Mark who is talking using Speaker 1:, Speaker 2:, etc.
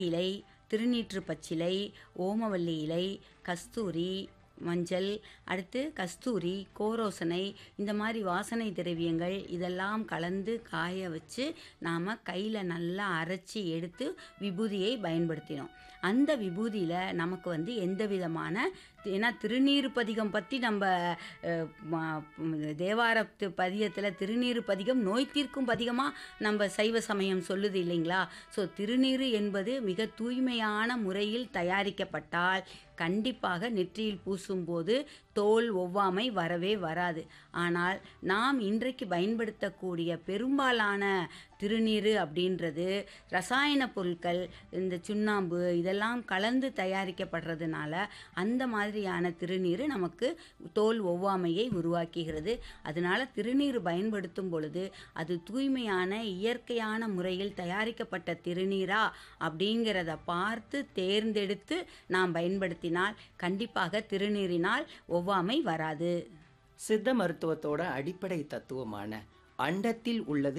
Speaker 1: இலை திருநீற்று பச்சிலை ஓமவல்லி இலை கஸ்தூரி மஞ்சள் அடுத்து கஸ்தூரி கோரோசனை இந்த மாதிரி வாசனை திரவியங்கள் இதெல்லாம் கலந்து காய வச்சு நாம் கையில் நல்லா அரைச்சி எடுத்து விபூதியை பயன்படுத்தினோம் அந்த விபூதியில் நமக்கு வந்து எந்த விதமான ஏன்னா திருநீறு பதிகம் பற்றி நம்ம அஹ், ம- ம், தேவாரத்து பதிகத்தில் திருநீறு பதிகம் நோய் தீர்க்கும் பதிகமாக நம்ம சைவ சமயம் சொல்லுது இல்லைங்களா ஸோ திருநீறு என்பது மிக தூய்மையான முறையில் தயாரிக்கப்பட்டால் கண்டிப்பாக நெற்றியில் பூசும்போது தோல் ஒவ்வாமை வரவே வராது ஆனால் நாம் இன்றைக்கு பயன்படுத்தக்கூடிய பெரும்பாலான திருநீறு அப்படின்றது ரசாயன பொருட்கள் இந்த சுண்ணாம்பு இதெல்லாம் கலந்து தயாரிக்கப்படுறதுனால அந்த மாதிரியான திருநீறு நமக்கு தோல் ஒவ்வாமையை உருவாக்குகிறது அதனால திருநீறு பயன்படுத்தும் பொழுது அது தூய்மையான இயற்கையான முறையில் தயாரிக்கப்பட்ட திருநீரா அப்படிங்கிறத பார்த்து தேர்ந்தெடுத்து நாம் பயன்படுத்தினால் கண்டிப்பாக திருநீரினால் ஒவ்வாமை வராது
Speaker 2: சித்த மருத்துவத்தோட அடிப்படை தத்துவமான அண்டத்தில் உள்ளது